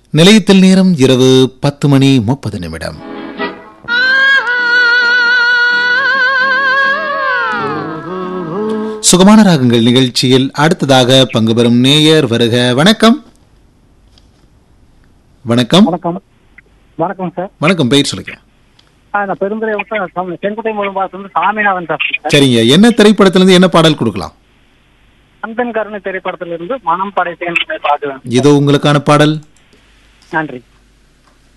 நிலையத்தில் நேரம் இரவு பத்து மணி முப்பது நிமிடம் சுகமான ராகங்கள் நிகழ்ச்சியில் அடுத்ததாக பங்கு பெறும் நேயர் வருக வணக்கம் வணக்கம் வணக்கம் வணக்கம் சார் வணக்கம் பெயர் சொல்லுங்க ஆ, நான் பெருந்துறை வட்டம் செங்குட்டை மூலம்பாசம் சாமிநாதன் சார் சரிங்க என்ன திரைப்படத்திலிருந்து என்ன பாடல் கொடுக்கலாம் அந்தன் கருணை திரைப்படத்திலிருந்து மனம் படைத்தேன் பாடுவேன் இதோ உங்களுக்கான பாடல் நன்றி